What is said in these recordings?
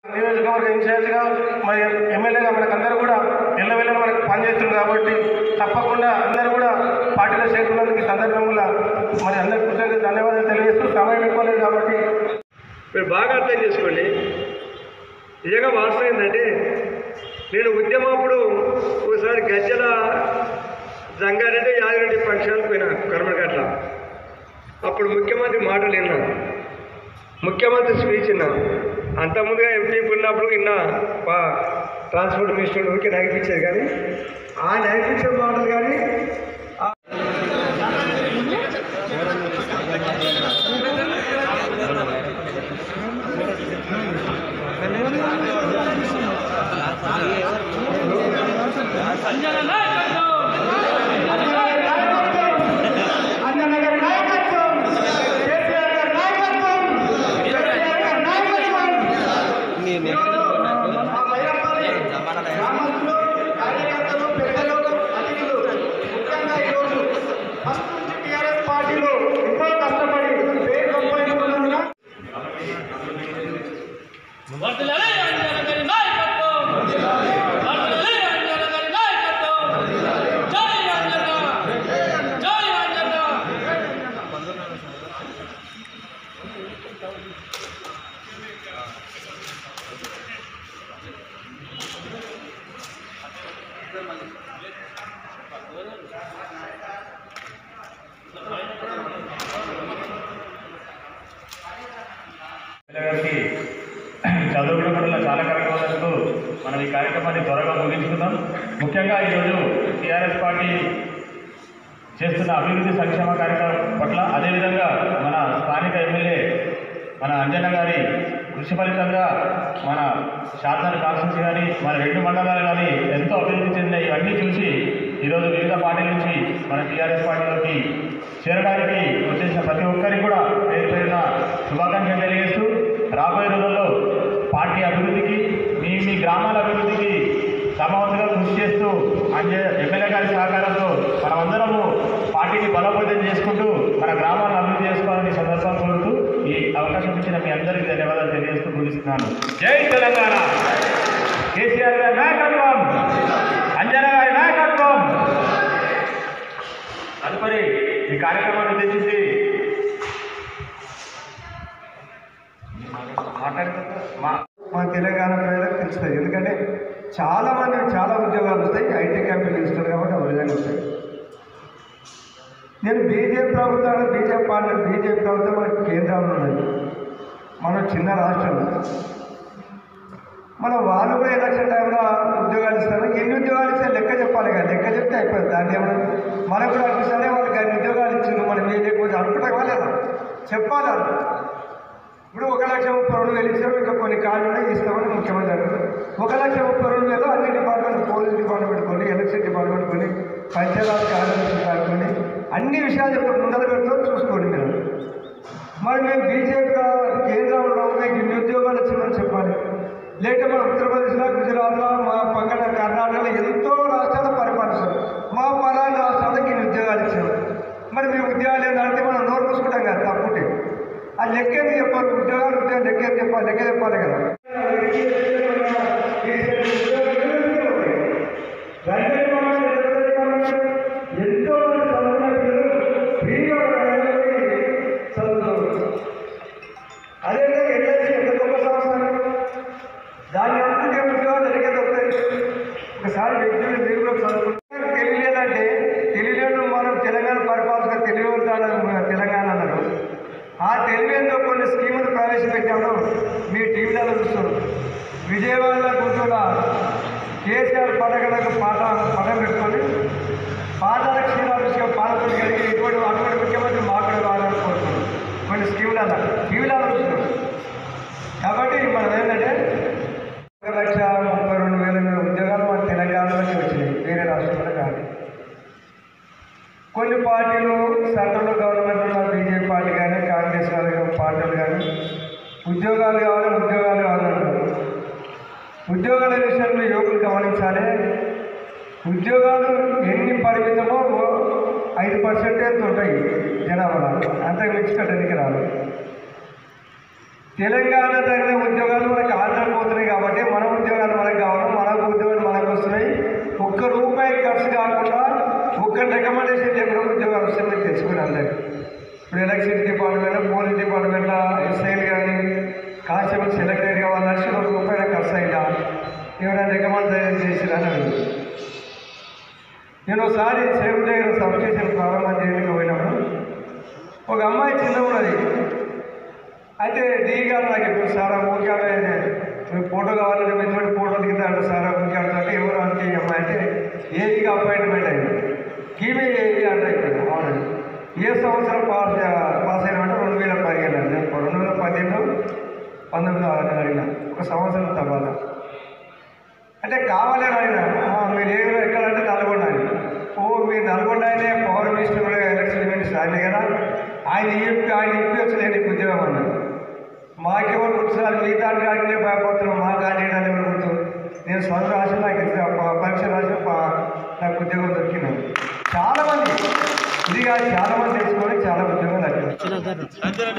నియోజకవర్గ ఇన్ఛార్జిగా మరి ఎమ్మెల్యేగా మనకందరూ కూడా ఎల్లవెల్ల మనకు పనిచేస్తుంది కాబట్టి తప్పకుండా అందరూ కూడా పార్టీలో చేరుకున్నందుకు ఈ సందర్భంలో మరి అందరికీ కృతజ్ఞతలు ధన్యవాదాలు తెలియజేస్తూ సమయం ఎక్కువ లేదు కాబట్టి మీరు బాగా అర్థం చేసుకోండి నిజంగా వాస్తవం ఏంటంటే నేను ఉద్యమప్పుడు ఒకసారి గజ్జల జంగారెడ్డి యాదిరెడ్డి ఫంక్షన్కి పోయినా కర్మగట్ల అప్పుడు ముఖ్యమంత్రి మాటలు విన్నా ముఖ్యమంత్రి స్పీచ్ విన్నా అంతకుముందుగా ఎంపీ ఉన్నప్పుడు విన్నా పా- ట్రాన్స్పోర్ట్ మినిస్టర్ ఊరికి నగిపించేది కానీ ఆ నగిపించే మాటలు కానీ పార్టీలో ఎంతో కష్టపడి పేరు సంపాదించుకున్నందున వర్ధిల్లాలి అంజన గారి నాయకత్వం వర్ధిల్లాలి అంజన గారి నాయకత్వం జై అంజన జై అంజన పిల్లగారికి చదువుకోవడం వల్ల చాలా కార్యక్రమాలతో మనం ఈ కార్యక్రమాన్ని త్వరగా ముగించుకుందాం ముఖ్యంగా ఈరోజు టీఆర్ఎస్ పార్టీ చేస్తున్న అభివృద్ధి సంక్షేమ కార్యక్రమం పట్ల అదేవిధంగా మన స్థానిక ఎమ్మెల్యే మన అంజన్న గారి కృషి ఫలితంగా మన శాసన కాన్స్టిట్యూన్సీ కానీ మన రెండు మండలాలు కానీ ఎంతో అభివృద్ధి చెందిన ఇవన్నీ చూసి ఈరోజు వివిధ పార్టీల నుంచి మన టీఆర్ఎస్ పార్టీలోకి చేరడానికి వచ్చేసిన ప్రతి ఒక్కరికి కూడా పేరు పేరున శుభాకాంక్షలు తెలియజేస్తూ రాబోయే రోజుల్లో పార్టీ అభివృద్ధికి మీ మీ గ్రామాల అభివృద్ధికి సమవంతుగా కృషి చేస్తూ అంజే ఎమ్మెల్యే గారి సహకారంతో మనమందరము పార్టీని బలోపేతం చేసుకుంటూ మన గ్రామాలను అభివృద్ధి చేసుకోవాలని ఈ సందర్భంగా కోరుతూ ఈ అవకాశం ఇచ్చిన మీ అందరికీ ధన్యవాదాలు తెలియజేస్తూ ముగిస్తున్నాను జై తెలంగాణ కేసీఆర్ గారి నాయకత్వం అంజన గారి నాయకత్వం తదుపరి ఈ కార్యక్రమాన్ని ఉద్దేశించి మాట్లాడుతున్నా మా మా తెలంగాణ ప్రజలకు తెలుస్తుంది ఎందుకంటే చాలా మంది చాలా ఉద్యోగాలు వస్తాయి ఐటీ కంపెనీలు ఇస్తారు కాబట్టి ఆ విధంగా వస్తాయి నేను బీజేపీ ప్రభుత్వాలు బీజేపీ పార్టీ బీజేపీ ప్రభుత్వం మనకి కేంద్రంలో ఉన్నది మనం చిన్న రాష్ట్రం మన వాళ్ళు కూడా ఎలక్షన్ టైంలో ఉద్యోగాలు ఇస్తారు ఎన్ని ఉద్యోగాలు ఇస్తే లెక్క చెప్పాలి కదా లెక్క చెప్తే అయిపోయింది దాన్ని ఏమైనా మనకు కూడా అనిపిస్తేనే వాళ్ళకి అన్ని ఉద్యోగాలు ఇచ్చింది మనం ఏం లేకపోతే అనుకుంటాం లేదా చెప్పాలి వాళ్ళు. ఇప్పుడు ఒక లక్ష ముప్పై రెండు వేలు ఇచ్చాము ఇంకా కొన్ని కార్డులు ఉన్నాయి ఇస్తామని ముఖ్యమంత్రి అంటారు ఒక లక్ష ముప్పై రెండు వేలు అన్ని డిపార్ట్మెంట్ పోలీస్ డిపార్ట్మెంట్ కొన్ని ఎలక్షన్ డిపార్ట్మెంట్ కొన్ని పంచాయతీ కార్యదర్శి కొన్ని అన్ని విషయాలు చెప్పి ముందర పెడతాం చూసుకోండి మీరు మరి మేము బీజేపీ కేంద్రంలో మీకు ఇన్ని ఉద్యోగాలు వచ్చిందని చెప్పాలి లేక మన ఉత్తరప్రదేశ్లో గుజరాత్లో మా పక్కన కర్ణాటకలో ఎంతో రాష్ట్రాలు పరిపాలిస్తారు మా పలానా రాష్ట్రాలకు ఇన్ని ఉద్యోగాలు ఇచ్చారు మరి మీ ఉద్యోగాలు ఏంటంటే మనం నోరు మూసుకుంటాం కదా తప్పుంటే ఆ లెక్క ఎందుకు చెప్పాలి ఉద్యోగాలు ఉద్యోగం లెక్క ఎందుకు చెప్పాలి లెక్క చెప్పాలి కదా ఎంతో మంది చదువుకున్న పిల్లలు ఫ్రీగా చదువుతున్నారు అదేవిధంగా ఎల్ఐసి ఎంత గొప్ప సంస్థ దాన్ని అందుకే ఉద్యోగాలు ఎలాగే దొరుకుతాయి ఒకసారి వ్యక్తులు మీరు కూడా చదువుకుంటారు తెలియలేదంటే తెలియలేదు మనం తెలంగాణ పరిపాలన తెలియవద్దాను తెలంగాణ అన్నారు ఆ తెలివితో కొన్ని స్కీములు ప్రవేశపెట్టాము మీ టీవీలలో చూస్తారు విజయవాడలో కూర్చొని కేసీఆర్ పండగలకు పాట పటం పెట్టుకొని పాదాల క్షీరాభిషేకం పాలకులు కలిగి ఇటువంటి అటువంటి ముఖ్యమంత్రి మాకు కూడా కావాలని కోరుతున్నాం కొన్ని స్కీములలో టీవీలలో చూస్తున్నాం కాబట్టి మనం ఏంటంటే ఒక లక్ష ముప్పై రెండు వేల ఉద్యోగాలు మన తెలంగాణలోకి వచ్చినాయి వేరే రాష్ట్రంలో కాదు కొన్ని పార్టీలు సెంట్రల్ గవర్నమెంట్ ఉన్న బీజేపీ పార్టీ కానీ కాంగ్రెస్ కానీ పార్టీలు కానీ ఉద్యోగాలు కావాలి ఉద్యోగాలు కావాలంటారు ఉద్యోగాల విషయంలో యువకులు గమనించాలి ఉద్యోగాలు ఎన్ని పరిమితమో ఐదు పర్సెంటేజ్ ఉంటాయి జనాభాలో అంతకు మించి కట్టడానికి రాదు తెలంగాణ తగిన ఉద్యోగాలు మనకి ఆంధ్ర పోతున్నాయి ఎవరైనా రికమెండ్ తయారు చేసిరని అడిగారు నేను ఒకసారి సేపు దగ్గర సబ్ స్టేషన్ ప్రారంభం చేయడానికి పోయినప్పుడు ఒక అమ్మాయి చిన్న ఉన్నది అయితే డీ గారు నాకు ఇప్పుడు సారా ఊరికే ఆమె మీకు ఫోటో కావాలంటే మీ తోటి ఫోటో దిగుతాడు సారా ఊరికే అంటే ఎవరు అంటే ఈ అమ్మాయి అంటే ఏదికి అపాయింట్మెంట్ అయింది కీమే ఏది అంటే అయిపోయింది అవునండి ఏ సంవత్సరం పాస్ పాస్ అయినా రెండు వేల పదిహేను అండి రెండు వేల పదిహేను పంతొమ్మిది అడిగిన ఒక సంవత్సరం తర్వాత అంటే కావాలని ఆయన "ఆ, మీరు ఏ ఊరు ఎక్కడంటే నల్గొండ అని ఓ మీరు నల్గొండ ఆయనే పవర్ మినిస్టర్ కూడా ఎలక్షన్ మినిస్టర్ ఆయనే కదా ఆయన చెప్పి ఆయన చెప్పి వచ్చి నేను నీకు ఉద్యోగం అన్నాను మాకెవరు కూర్చున్నారు మీ దాంట్లో అడిగినే భయపడుతున్నాం మా కానీ ఎవరు గుర్తు నేను స్వంత రాసి నాకు ఎగ్జామ్ ప- పరీక్ష రాసి ప- నాకు ఉద్యోగం దొరికినాను చాలా మంది ఇది కాదు చాలా మంది తెలుసుకొని చాలా ఉద్యోగం దక్కింది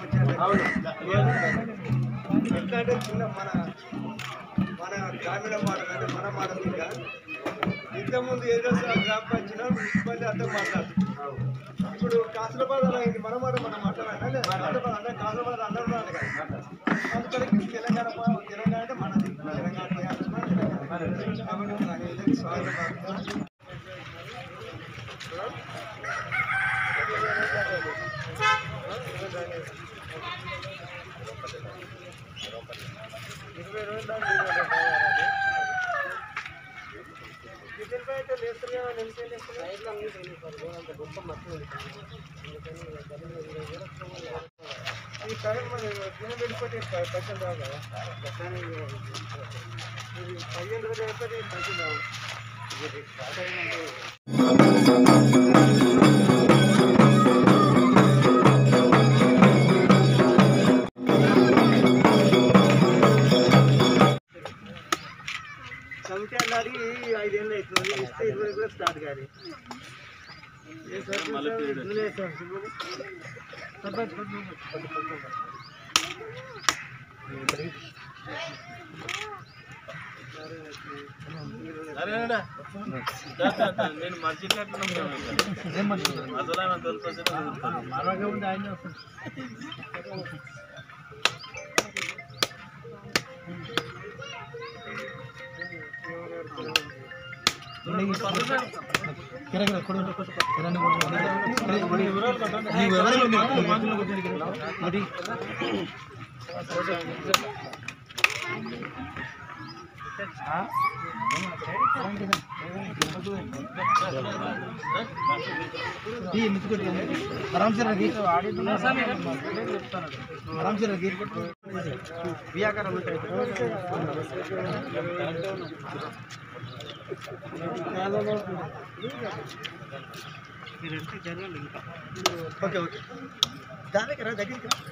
ఎందుకంటే చిన్న మన మన గ్రామీణ మాటలు అంటే మన మాటలు ఇంకా ఇంతకుముందు ఏదో గ్రామ పంచాయతీ మున్సిపాలిటీ అంతా మాట్లాడుతున్నాం ఇప్పుడు కాసరబాద్ అలా అయింది మన మాట మనం మాట్లాడాలి కాసరబాద్ అంటే కాసరబాద్ అందరూ ఉన్నారు కదా అందుకని తెలంగాణ మా- తెలంగాణ అంటే మనది తెలంగాణ టీఆర్ఎస్ మన తెలంగాణ. కాబట్టి నాకు ఏదైతే స్వాగతం ఇరవై రోజులు దాకా ఇరవై రోజులు కావాలి. కిచెన్ పై అయితే లేస్తారు కదా, నిమిషం లేస్తారు. లైట్లు అన్నీ పోయినాయి సార్. అంత గొప్ప మట్టి ఉంది. అందుకని గదిలో ఇరవై వేలు వస్తుంది. ఈ టైం మరి దిన వెళ్ళిపోతే ప- పైసలు రావు కదా అట్లానే ఇది పదిహేను రోజులు అయిపోతే పైసలు రావు ఇది స్టార్ట్ అయిందంటే కమిటీ అన్నది ఐదేళ్ళు అవుతుంది ఇస్తే ఇరవై కూడా స్టార్ట్ కాదు ఏ సార్ ఇందులో సార్ సిబ్బులు? సర్పంచ్ కొట్టు. కొట్టు, కొట్టు, కొట్టు. నేను మంచి అసలు ఆయన తెలుసు ఓకే ఓకే దానికి రా దగ్గరికి రా.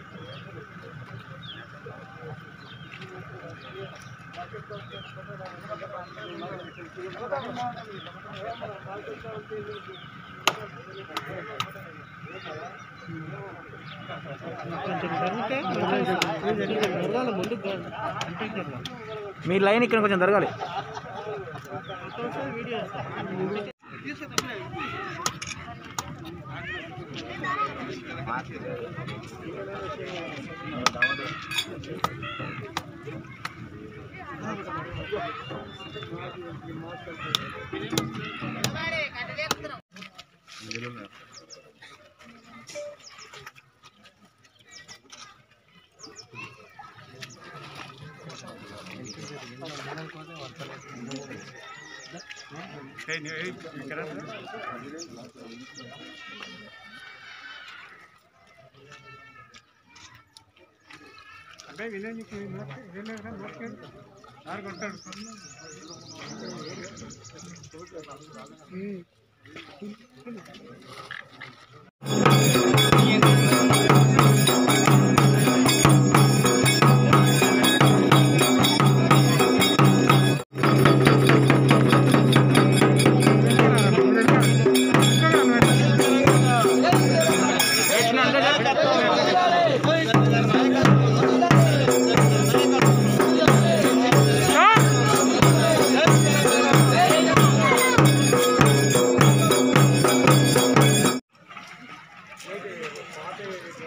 మీ లైన్ ఇక్కడ కొంచెం జరగాలి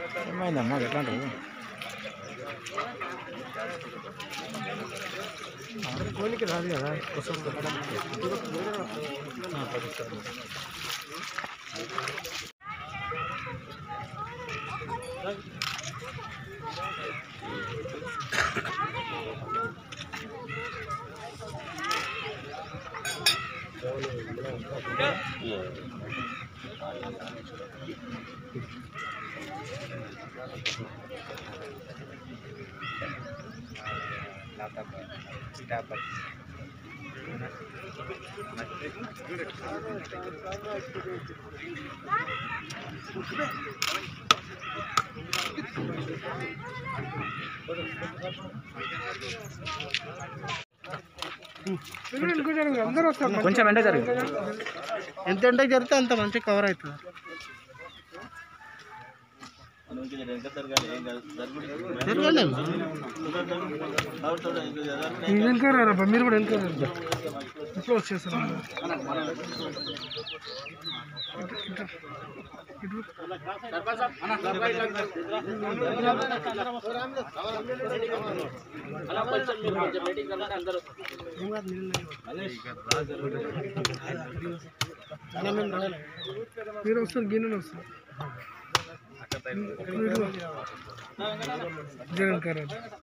ఏమైందమ్మా ఎట్లా అంటారు అందరూ వస్తారు కొంచెం ఎండ జరిగింది ఎంత ఎండకి జరిగితే అంత మంచి కవర్ అవుతుంది వెనకారా మీరు కూడా వెనకారా ఇప్పుడు వచ్చేస్తారు అలా కొంచెం మీరు కొంచెం మీటింగ్ రమ్మంటే అందరూ మీరు వస్తారు గిన్నెలు వస్తారు జగన్ కారు